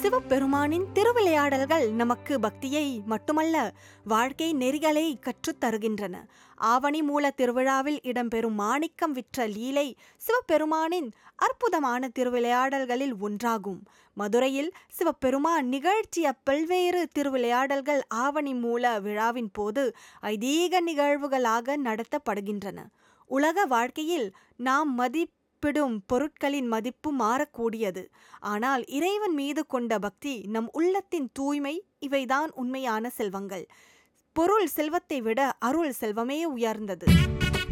சிவபெருமானின் திருவிளையாடல்கள் நமக்கு பக்தியை மட்டுமல்ல வாழ்க்கை நெறிகளை கற்றுத் தருகின்றன ஆவணி மூல திருவிழாவில் இடம்பெறும் மாணிக்கம் விற்ற லீலை சிவபெருமானின் அற்புதமான திருவிளையாடல்களில் ஒன்றாகும் மதுரையில் சிவபெருமான் நிகழ்த்திய பல்வேறு திருவிளையாடல்கள் ஆவணி மூல விழாவின் போது ஐதீக நிகழ்வுகளாக நடத்தப்படுகின்றன உலக வாழ்க்கையில் நாம் மதிப்பிடும் பொருட்களின் மதிப்பு மாறக்கூடியது ஆனால் இறைவன் மீது கொண்ட பக்தி நம் உள்ளத்தின் தூய்மை இவைதான் உண்மையான செல்வங்கள் பொருள் செல்வத்தை விட அருள் செல்வமே உயர்ந்தது